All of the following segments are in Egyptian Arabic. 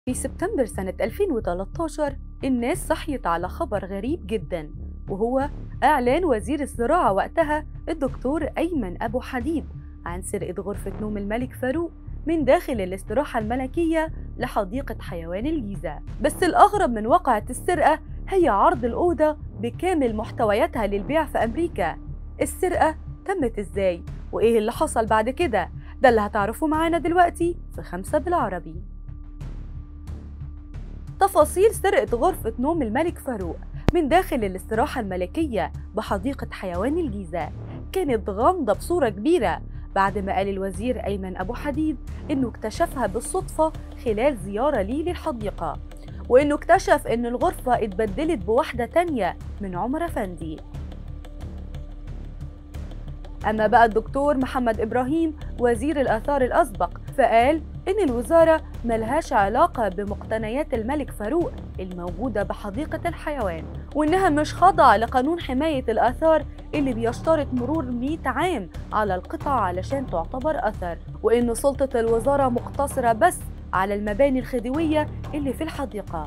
في سبتمبر سنة 2013 الناس صحيت على خبر غريب جدا وهو إعلان وزير الزراعة وقتها الدكتور أيمن أبو حديد عن سرقة غرفة نوم الملك فاروق من داخل الاستراحة الملكية لحديقة حيوان الجيزة بس الأغرب من واقعة السرقة هي عرض الأوضة بكامل محتوياتها للبيع في أمريكا السرقة تمت إزاي؟ وإيه اللي حصل بعد كده؟ ده اللي هتعرفوه معانا دلوقتي في خمسة بالعربي تفاصيل سرقة غرفة نوم الملك فاروق من داخل الاستراحة الملكية بحديقة حيوان الجيزة كانت غامضة بصورة كبيرة بعد ما قال الوزير أيمن أبو حديد إنه اكتشفها بالصدفة خلال زيارة ليه للحديقة وإنه اكتشف إن الغرفة اتبدلت بواحدة تانية من عمر أفندي أما بقى الدكتور محمد إبراهيم وزير الآثار الأسبق فقال إن الوزارة ملهاش علاقة بمقتنيات الملك فاروق الموجودة بحديقة الحيوان وإنها مش خاضعة لقانون حماية الآثار اللي بيشترط مرور 100 عام على القطع علشان تعتبر أثر وإن سلطة الوزارة مقتصرة بس على المباني الخديوية اللي في الحديقة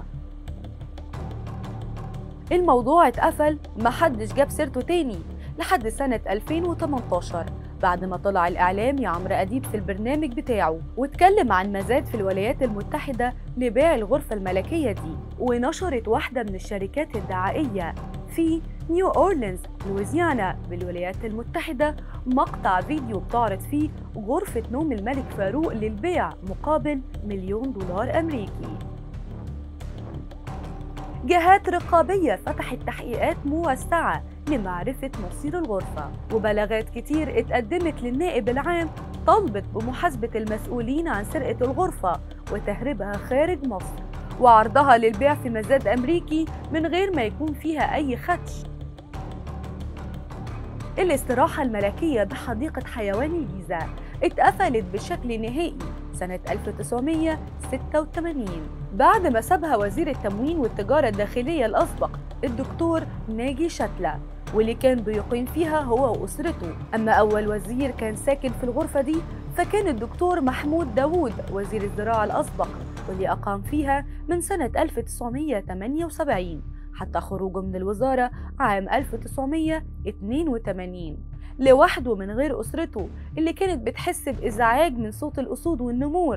الموضوع اتقفل محدش جاب سيرته تاني لحد سنة 2018 بعد ما طلع الإعلامي عمرو أديب في البرنامج بتاعه واتكلم عن مزاد في الولايات المتحدة لبيع الغرفة الملكية دي ونشرت واحدة من الشركات الدعائية في نيو أورلينز لويزيانا بالولايات المتحدة مقطع فيديو بتعرض فيه غرفة نوم الملك فاروق للبيع مقابل مليون دولار أمريكي جهات رقابية فتحت تحقيقات موسعة لمعرفة مصير الغرفة وبلاغات كتير اتقدمت للنائب العام طلبت بمحاسبة المسؤولين عن سرقة الغرفة وتهريبها خارج مصر وعرضها للبيع في مزاد أمريكي من غير ما يكون فيها أي خدش الاستراحة الملكية بحديقة حيوان الجيزة اتقفلت بشكل نهائي سنة 1986 بعد ما سابها وزير التموين والتجارة الداخلية الأسبق الدكتور ناجي شتلة واللي كان بيقيم فيها هو وأسرته أما أول وزير كان ساكن في الغرفة دي فكان الدكتور محمود داوود وزير الزراعة الأسبق واللي أقام فيها من سنة 1978 حتى خروجه من الوزارة عام 1982 لوحده من غير أسرته اللي كانت بتحس بإزعاج من صوت الأسود والنمور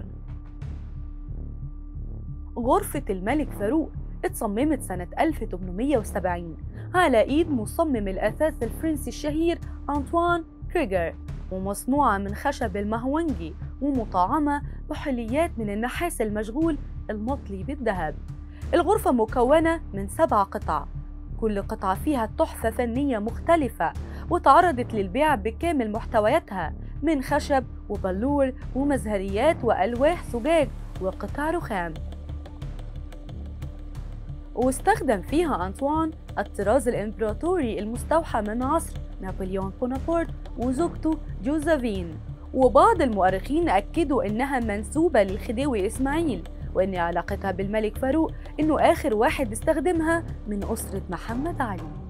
غرفة الملك فاروق اتصممت سنة 1870 على إيد مصمم الأثاث الفرنسي الشهير أنطوان كريغر ومصنوعة من خشب المهونجي ومطعمة بحليات من النحاس المشغول المطلي بالذهب الغرفة مكونة من سبع قطع كل قطعة فيها تحفة فنية مختلفة وتعرضت للبيع بكامل محتوياتها من خشب وبلور ومزهريات وألواح زجاج وقطع رخام واستخدم فيها أنطوان الطراز الإمبراطوري المستوحى من عصر نابليون بونابرت وزوجته جوزافين وبعض المؤرخين أكدوا إنها منسوبة للخديوي إسماعيل وإن علاقتها بالملك فاروق إنه آخر واحد استخدمها من أسرة محمد علي